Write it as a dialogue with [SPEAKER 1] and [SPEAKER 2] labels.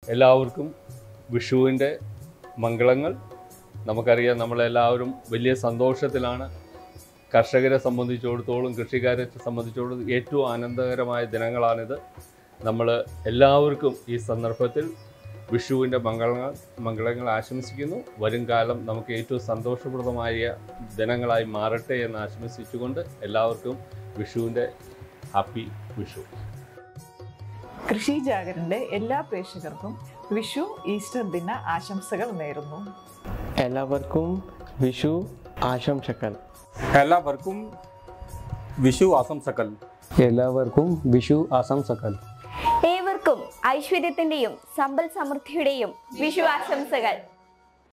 [SPEAKER 1] എല്ലാവർക്കും വിഷുവിൻ്റെ മംഗളങ്ങൾ നമുക്കറിയാം നമ്മളെല്ലാവരും വലിയ സന്തോഷത്തിലാണ് കർഷകരെ സംബന്ധിച്ചിടത്തോളം കൃഷിക്കാരെ സംബന്ധിച്ചിടത്തോളം ഏറ്റവും ആനന്ദകരമായ ദിനങ്ങളാണിത് നമ്മൾ എല്ലാവർക്കും ഈ സന്ദർഭത്തിൽ വിഷുവിൻ്റെ മംഗളങ്ങൾ മംഗളങ്ങൾ ആശംസിക്കുന്നു വരും കാലം നമുക്ക് ഏറ്റവും സന്തോഷപ്രദമായ ദിനങ്ങളായി മാറട്ടെ എന്ന് ആശംസിച്ചുകൊണ്ട് എല്ലാവർക്കും വിഷുവിൻ്റെ ഹാപ്പി വിഷു
[SPEAKER 2] കൃഷി ജാഗരന്റെ എല്ലാ പ്രേക്ഷകർക്കും വിഷു ഈസ്റ്റർ ദിന ആശംസകൾ നേരുന്നു
[SPEAKER 3] എല്ലാവർക്കും വിഷു ആശംസകൾ
[SPEAKER 4] എല്ലാവർക്കും വിഷു ആശംസകൾ
[SPEAKER 5] എല്ലാവർക്കും വിഷു ആശംസകൾ
[SPEAKER 6] ഏവർക്കും ഐശ്വര്യത്തിന്റെയും സമ്പൽ സമൃദ്ധിയുടെയും വിഷു ആശംസകൾ